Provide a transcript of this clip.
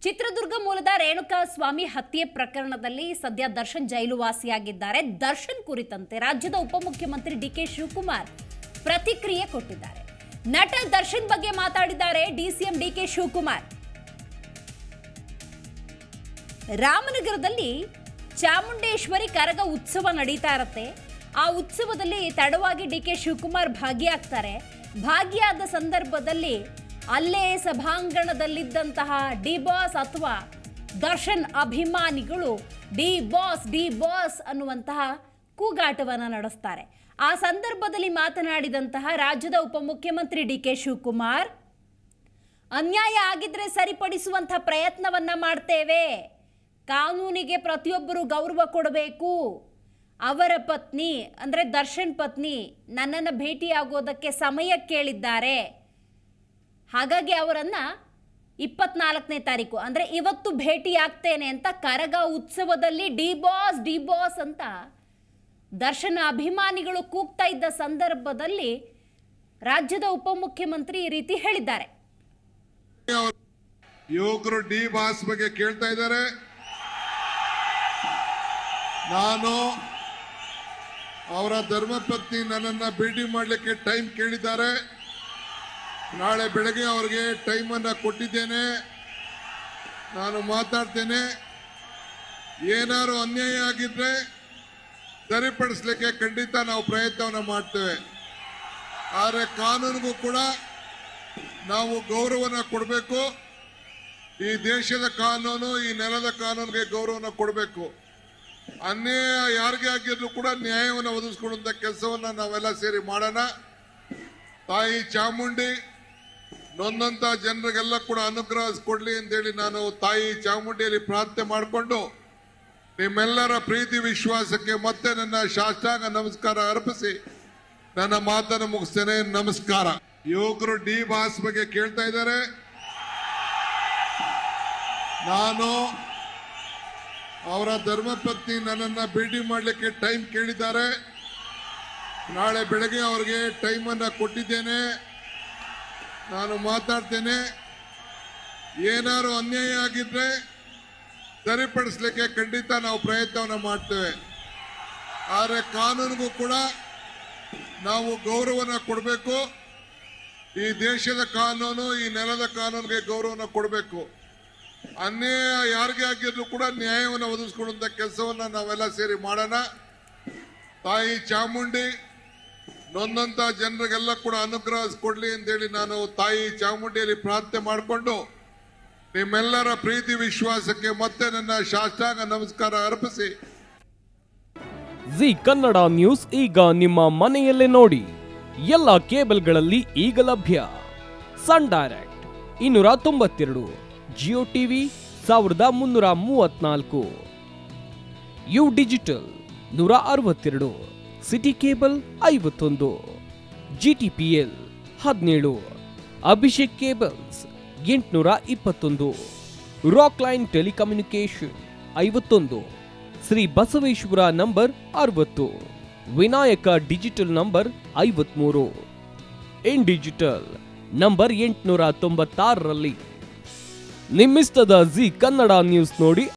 ಚಿತ್ರದುರ್ಗ ಮೂಲದ ರೇಣುಕಾ ಸ್ವಾಮಿ ಹತ್ಯೆ ಪ್ರಕರಣದಲ್ಲಿ ಸದ್ಯ ದರ್ಶನ್ ಜೈಲುವಾಸಿಯಾಗಿದ್ದಾರೆ ದರ್ಶನ್ ಕುರಿತಂತೆ ರಾಜ್ಯದ ಉಪಮುಖ್ಯಮಂತ್ರಿ ಡಿ ಕೆ ಶಿವಕುಮಾರ್ ಪ್ರತಿಕ್ರಿಯೆ ಕೊಟ್ಟಿದ್ದಾರೆ ನಟ ದರ್ಶನ್ ಬಗ್ಗೆ ಮಾತಾಡಿದ್ದಾರೆ ಡಿಸಿಎಂ ಡಿ ಕೆ ಶಿವಕುಮಾರ್ ರಾಮನಗರದಲ್ಲಿ ಚಾಮುಂಡೇಶ್ವರಿ ಕರಗ ಉತ್ಸವ ನಡೀತಾ ಇರತ್ತೆ ಆ ಉತ್ಸವದಲ್ಲಿ ತಡವಾಗಿ ಡಿ ಕೆ ಶಿವಕುಮಾರ್ ಭಾಗಿಯಾಗ್ತಾರೆ ಭಾಗಿಯಾದ ಸಂದರ್ಭದಲ್ಲಿ ಅಲ್ಲೇ ಸಭಾಂಗಣದಲ್ಲಿದ್ದಂತಹ ಡಿ ಬಾಸ್ ಅಥವಾ ದರ್ಶನ್ ಅಭಿಮಾನಿಗಳು ಡಿ ಬಾಸ್ ಡಿ ಬಾಸ್ ಅನ್ನುವಂತಹ ಕೂಗಾಟವನ್ನು ನಡೆಸ್ತಾರೆ ಆ ಸಂದರ್ಭದಲ್ಲಿ ಮಾತನಾಡಿದಂತಹ ರಾಜ್ಯದ ಉಪಮುಖ್ಯಮಂತ್ರಿ ಡಿ ಕೆ ಶಿವಕುಮಾರ್ ಅನ್ಯಾಯ ಆಗಿದ್ರೆ ಸರಿಪಡಿಸುವಂಥ ಪ್ರಯತ್ನವನ್ನ ಮಾಡ್ತೇವೆ ಕಾನೂನಿಗೆ ಪ್ರತಿಯೊಬ್ಬರು ಗೌರವ ಕೊಡಬೇಕು ಅವರ ಪತ್ನಿ ಅಂದರೆ ದರ್ಶನ್ ಪತ್ನಿ ನನ್ನನ್ನು ಭೇಟಿಯಾಗೋದಕ್ಕೆ ಸಮಯ ಕೇಳಿದ್ದಾರೆ ಹಾಗಾಗಿ ಅವರನ್ನು ಇಪ್ಪತ್ನಾಲ್ಕನೇ ತಾರೀಕು ಅಂದರೆ ಇವತ್ತು ಭೇಟಿಯಾಗ್ತೇನೆ ಅಂತ ಕರಗ ಉತ್ಸವದಲ್ಲಿ ಡಿ ಬಾಸ್ ಡಿ ಬಾಸ್ ಅಂತ ದರ್ಶನ ಅಭಿಮಾನಿಗಳು ಕೂಗ್ತಾ ಇದ್ದ ಸಂದರ್ಭದಲ್ಲಿ ರಾಜ್ಯದ ಉಪಮುಖ್ಯಮಂತ್ರಿ ಈ ರೀತಿ ಹೇಳಿದ್ದಾರೆ ಯುವಕರು ಡಿ ಬಾಸ್ ಬಗ್ಗೆ ಕೇಳ್ತಾ ಇದ್ದಾರೆ ನಾನು ಅವರ ಧರ್ಮಪತ್ನಿ ನನ್ನನ್ನ ಭೇಟಿ ಮಾಡಲಿಕ್ಕೆ ಟೈಮ್ ಕೇಳಿದ್ದಾರೆ ನಾಳೆ ಬೆಳಗ್ಗೆ ಅವರಿಗೆ ಟೈಮನ್ನು ಕೊಟ್ಟಿದ್ದೇನೆ ನಾನು ಮಾತಾಡ್ತೇನೆ ಏನಾದ್ರು ಅನ್ಯಾಯ ಆಗಿದ್ರೆ ಸರಿಪಡಿಸ್ಲಿಕ್ಕೆ ಖಂಡಿತ ನಾವು ಪ್ರಯತ್ನವನ್ನು ಮಾಡ್ತೇವೆ ಆದರೆ ಕಾನೂನಿಗೂ ಕೂಡ ನಾವು ಗೌರವನ ಕೊಡಬೇಕು ಈ ದೇಶದ ಕಾನೂನು ಈ ನೆಲದ ಕಾನೂನಿಗೆ ಗೌರವನ ಕೊಡಬೇಕು ಅನ್ಯಾಯ ಯಾರಿಗೆ ಆಗಿದ್ರು ಕೂಡ ನ್ಯಾಯವನ್ನು ಒದಗಿಸ್ಕೊಡುವಂತ ಕೆಲಸವನ್ನ ನಾವೆಲ್ಲ ಸೇರಿ ಮಾಡೋಣ ತಾಯಿ ಚಾಮುಂಡಿ ನೊಂದಂತ ಜನರಿಗೆಲ್ಲ ಕೂಡ ಅನುಗ್ರಹ ಕೊಡ್ಲಿ ಅಂತೇಳಿ ನಾನು ತಾಯಿ ಚಾಮುಂಡಿಯಲ್ಲಿ ಪ್ರಾರ್ಥನೆ ಮಾಡಿಕೊಂಡು ನಿಮ್ಮೆಲ್ಲರ ಪ್ರೀತಿ ವಿಶ್ವಾಸಕ್ಕೆ ಮತ್ತೆ ನನ್ನ ಶಾಸ್ತ್ರಾಂಗ ನಮಸ್ಕಾರ ಅರ್ಪಿಸಿ ನನ್ನ ಮಾತನ್ನು ಮುಗಿಸ್ತೇನೆ ನಮಸ್ಕಾರ ಯುವಕರು ಡಿ ಬಾಸ್ ಬಗ್ಗೆ ಕೇಳ್ತಾ ಇದ್ದಾರೆ ನಾನು ಅವರ ಧರ್ಮಪತ್ನಿ ನನ್ನನ್ನ ಭೇಟಿ ಮಾಡಲಿಕ್ಕೆ ಟೈಮ್ ಕೇಳಿದ್ದಾರೆ ನಾಳೆ ಬೆಳಗ್ಗೆ ಅವರಿಗೆ ಟೈಮನ್ನು ಕೊಟ್ಟಿದ್ದೇನೆ ನಾನು ಮಾತಾಡ್ತೇನೆ ಏನಾದ್ರು ಅನ್ಯಾಯ ಆಗಿದ್ರೆ ಸರಿಪಡಿಸ್ಲಿಕ್ಕೆ ಖಂಡಿತ ನಾವು ಪ್ರಯತ್ನವನ್ನು ಮಾಡ್ತೇವೆ ಆದರೆ ಕಾನೂನಿಗೂ ಕೂಡ ನಾವು ಗೌರವನ ಕೊಡಬೇಕು ಈ ದೇಶದ ಕಾನೂನು ಈ ನೆಲದ ಕಾನೂನಿಗೆ ಗೌರವನ ಕೊಡಬೇಕು ಅನ್ಯಾಯ ಯಾರಿಗೆ ಆಗಿದ್ರು ಕೂಡ ನ್ಯಾಯವನ್ನು ಒದಗಿಸ್ಕೊಡುವಂತ ಕೆಲಸವನ್ನ ನಾವೆಲ್ಲ ಸೇರಿ ಮಾಡೋಣ ತಾಯಿ ಚಾಮುಂಡಿ ನೊಂದಂತ ಜನರಿಗೆಲ್ಲ ಕೂಡ ಅನುಗ್ರಹ ಕೊಡ್ಲಿ ಅಂತೇಳಿ ನಾನು ತಾಯಿ ಚಾಮುಂಡಿಯಲ್ಲಿ ಪ್ರಾರ್ಥನೆ ಮಾಡಿಕೊಂಡು ನಿಮ್ಮೆಲ್ಲರ ಪ್ರೀತಿ ವಿಶ್ವಾಸಕ್ಕೆ ಮತ್ತೆ ನನ್ನ ಶಾಸ್ತ್ರಾಂಗ ನಮಸ್ಕಾರ ಅರ್ಪಿಸಿ ಜಿ ಕನ್ನಡ ನ್ಯೂಸ್ ಈಗ ನಿಮ್ಮ ಮನೆಯಲ್ಲೇ ನೋಡಿ ಎಲ್ಲ ಕೇಬಲ್ಗಳಲ್ಲಿ ಈಗ ಲಭ್ಯ ಸನ್ ಡೈರೆಕ್ಟ್ ಇನ್ನೂರ ತೊಂಬತ್ತೆರಡು ಜಿಯೋ ಟಿವಿ ಸಾವಿರದ ಮುನ್ನೂರ ಮೂವತ್ನಾಲ್ಕು ಯು ಡಿಜಿಟಲ್ ನೂರ ಅರವತ್ತೆರಡು ಸಿಟಿ ಕೇಬಲ್ ಐವತ್ತೊಂದು ಜಿಟಿಪಿಎಲ್ ಹದಿನೇಳು ಅಭಿಷೇಕ್ ಕೇಬಲ್ಸ್ ಎಂಟುನೂರ ಇಪ್ಪತ್ತೊಂದು ರಾಕ್ ಲೈನ್ ಟೆಲಿಕಮ್ಯುನಿಕೇಶನ್ ಐವತ್ತೊಂದು ಶ್ರೀ ಬಸವೇಶ್ವರ ನಂಬರ್ ಅರವತ್ತು ವಿನಾಯಕ ಡಿಜಿಟಲ್ ನಂಬರ್ ಐವತ್ಮೂರು ಇನ್ ಡಿಜಿಟಲ್ ನಂಬರ್ ಎಂಟುನೂರ ತೊಂಬತ್ತಾರರಲ್ಲಿ ನಿಮ್ಮಿಸ್ತದ ಜಿ ಕನ್ನಡ ನ್ಯೂಸ್ ನೋಡಿ